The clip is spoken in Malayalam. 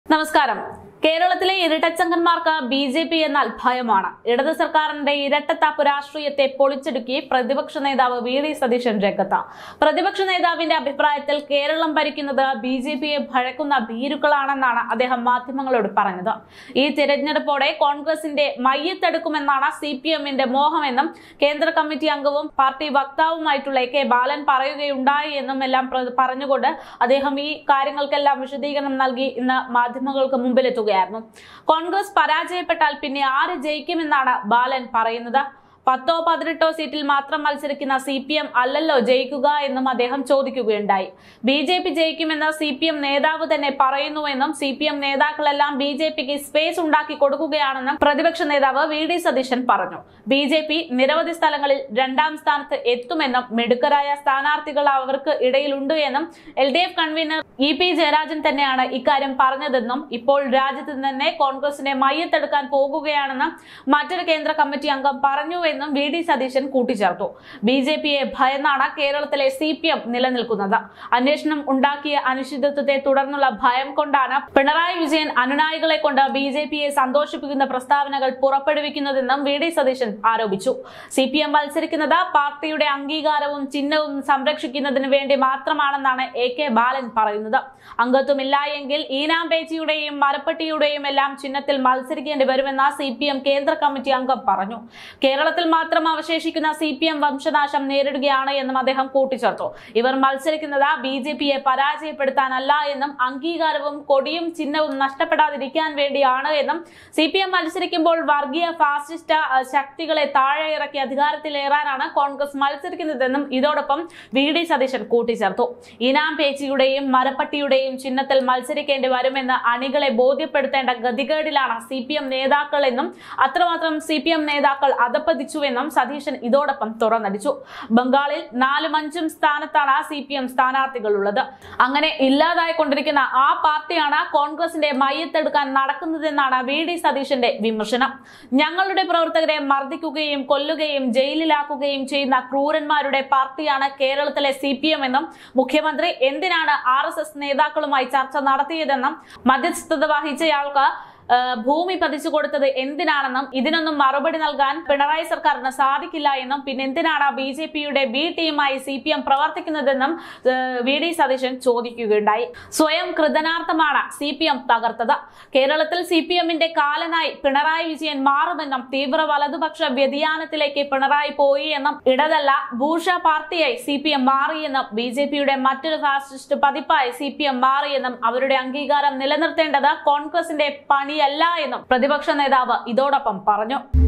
നമസ്കാരം കേരളത്തിലെ ഇരട്ടച്ചങ്കന്മാർക്ക് ബി ജെ പി എന്നാൽ ഭയമാണ് ഇടത് സർക്കാരിന്റെ ഇരട്ടത്താപ്പ് രാഷ്ട്രീയത്തെ പൊളിച്ചെടുക്കി പ്രതിപക്ഷ നേതാവ് വി ഡി സതീശൻ രംഗത്ത് പ്രതിപക്ഷ നേതാവിന്റെ അഭിപ്രായത്തിൽ കേരളം ഭരിക്കുന്നത് ബി ജെ പിയെ ഭയക്കുന്ന ഭീരുക്കളാണെന്നാണ് അദ്ദേഹം മാധ്യമങ്ങളോട് പറഞ്ഞത് ഈ തിരഞ്ഞെടുപ്പോടെ കോൺഗ്രസിന്റെ മയ്യത്തെടുക്കുമെന്നാണ് സി പി എമ്മിന്റെ മോഹമെന്നും കേന്ദ്ര കമ്മിറ്റി അംഗവും പാർട്ടി വക്താവുമായിട്ടുള്ള എ കെ ബാലൻ പറയുകയുണ്ടായി എന്നും എല്ലാം പ്ര- പറഞ്ഞുകൊണ്ട് അദ്ദേഹം ഈ കാര്യങ്ങൾക്കെല്ലാം വിശദീകരണം നൽകി ഇന്ന് മാധ്യമങ്ങൾക്ക് മുമ്പിലെത്തുകയായിരുന്നു കോൺഗ്രസ് പരാജയപ്പെട്ടാൽ പിന്നെ ആര് ജയിക്കുമെന്നാണ് ബാലൻ പറയുന്നത് പത്തോ പതിനെട്ടോ സീറ്റിൽ മാത്രം മത്സരിക്കുന്ന സി പി എം അല്ലല്ലോ ജയിക്കുക എന്നും അദ്ദേഹം ചോദിക്കുകയുണ്ടായി ബി ജെ പി ജയിക്കുമെന്ന് സി പി എം നേതാവ് തന്നെ പറയുന്നുവെന്നും സി പി എം നേതാക്കളെല്ലാം ബി ജെ പിക്ക് സ്പേസ് ഉണ്ടാക്കി കൊടുക്കുകയാണെന്നും പ്രതിപക്ഷ നേതാവ് വി ഡി സതീശൻ പറഞ്ഞു ബി ജെ പി നിരവധി സ്ഥലങ്ങളിൽ രണ്ടാം സ്ഥാനത്ത് എത്തുമെന്നും മിടുക്കരായ സ്ഥാനാർത്ഥികൾ അവർക്ക് ഇടയിലുണ്ട് എന്നും L D F convener E P Jayarajan തന്നെയാണ് ഇക്കാര്യം പറഞ്ഞതെന്നും ഇപ്പോൾ രാജ്യത്ത് തന്നെ കോൺഗ്രസിനെ മയ്യത്തെടുക്കാൻ പോകുകയാണെന്നും മറ്റൊരു കേന്ദ്ര കമ്മിറ്റി അംഗം പറഞ്ഞുവെന്നും വി ഡി സതീശൻ കൂട്ടിച്ചേർത്തു ബി ജെ പിയെ ഭയന്നാണ് കേരളത്തിലെ സി പി എം നിലനിൽക്കുന്നത് അന്വേഷണം ഉണ്ടാക്കിയ അനിശ്ചിതത്വത്തെ തുടർന്നുള്ള ഭയം കൊണ്ടാണ് പിണറായി വിജയൻ അനുനായികളെ കൊണ്ട് ബി ജെ പിയെ സന്തോഷിപ്പിക്കുന്ന പ്രസ്താവനകൾ പുറപ്പെടുവിക്കുന്നതെന്നും വി ഡി സതീശൻ ആരോപിച്ചു സി പി എം മത്സരിക്കുന്നത് പാർട്ടിയുടെ അംഗീകാരവും ചിഹ്നവും സംരക്ഷിക്കുന്നതിന് വേണ്ടി മാത്രമാണെന്നാണ് എ കെ ബാലൻ പറയുന്നത് അംഗത്വമില്ല എങ്കിൽ ഈനാം പേച്ചിയുടെയും മരപ്പട്ടിയുടെയും എല്ലാം ചിഹ്നത്തിൽ മത്സരിക്കേണ്ടി വരുമെന്ന് സി പി എം കേന്ദ്ര കമ്മിറ്റി അംഗം പറഞ്ഞു കേരളത്തിൽ മാത്രം അവശേഷിക്കുന്ന സി പി എം വംശനാശം നേരിടുകയാണ് എന്നും അദ്ദേഹം കൂട്ടിച്ചേർത്തു ഇവർ മത്സരിക്കുന്നത് ബി ജെ പിയെ പരാജയപ്പെടുത്താനല്ല എന്നും അംഗീകാരവും കൊടിയും ചിഹ്നവും നഷ്ടപ്പെടാതിരിക്കാൻ വേണ്ടിയാണ് എന്നും സി പി എം മത്സരിക്കുമ്പോൾ വർഗീയ ഫാസിസ്റ്റ് അഹ്, ശക്തികളെ താഴെ ഇറക്കി അധികാരത്തിലേറാനാണ് കോൺഗ്രസ് മത്സരിക്കുന്നതെന്നും ഇതോടൊപ്പം വി ഡി സതീശൻ കൂട്ടിച്ചേർത്തു ഇനാം പേച്ചിയുടെയും മരപ്പട്ടിയുടെയും ചിഹ്നത്തിൽ മത്സരിക്കേണ്ടി വരുമെന്ന് അണികളെ ബോധ്യപ്പെടുത്തേണ്ട ഗതികേടിലാണ് സി പി എം നേതാക്കൾ എന്നും അത്രമാത്രം സി പി എം നേതാക്കൾ അധപ്പതിച്ചുവെന്നും സതീശൻ ഇതോടൊപ്പം തുറന്നടിച്ചു ബംഗാളിൽ നാലും അഞ്ചും സ്ഥാനത്താണ് സി പി എം സ്ഥാനാർത്ഥികളുള്ളത് അങ്ങനെ ഇല്ലാതായിക്കൊണ്ടിരിക്കുന്ന ആ പാർട്ടിയാണ് കോൺഗ്രസിന്റെ മയ്യത്തെടുക്കാൻ നടക്കുന്നതെന്നാണ് വി ഡി സതീശന്റെ വിമർശനം ഞങ്ങളുടെ പ്രവർത്തകരെ മർദ്ദിക്കുകയും കൊല്ലുകയും ജയിലിലാക്കുകയും ചെയ്യുന്ന ക്രൂരന്മാരുടെ പാർട്ടിയാണ് കേരളത്തിലെ സി പി എം എന്നും മുഖ്യമന്ത്രി എന്തിനാണ് ആർ എസ് എസ് നേതാക്കളുമായി ചർച്ച നടത്തിയതെന്നും മധ്യസ്ഥത വഹിച്ചയാൾക്ക് ആ, ഭൂമി പതിച്ചു കൊടുത്തത് എന്തിനാണെന്നും ഇതിനൊന്നും മറുപടി നൽകാൻ പിണറായി സർക്കാരിന് സാധിക്കില്ല എന്നും പിന്നെ എന്തിനാണ് ബി ജെ പിയുടെ ബി ടീമായി സി പി എം പ്രവർത്തിക്കുന്നതെന്നും ആ, വി ഡി സതീശൻ ചോദിക്കുകയുണ്ടായി സ്വയം കൃതനാർത്ഥമാണ് സി പി എം തകർത്തത് കേരളത്തിൽ സി പി എമ്മിന്റെ കാലനായി പിണറായി വിജയൻ മാറുമെന്നും തീവ്ര വലതുപക്ഷ വ്യതിയാനത്തിലേക്ക് പിണറായി പോയി എന്നും ഇടതല്ല ഭൂഷ പാർട്ടിയായി സി പി എം മാറിയെന്നും ബി ജെ പിയുടെ മറ്റൊരു ഫാസിസ്റ്റ് പതിപ്പായി സി പി എം മാറിയെന്നും അവരുടെ അംഗീകാരം നിലനിർത്തേണ്ടത് കോൺഗ്രസിന്റെ പണിയല്ല എന്നും പ്രതിപക്ഷ നേതാവ് ഇതോടൊപ്പം പറഞ്ഞു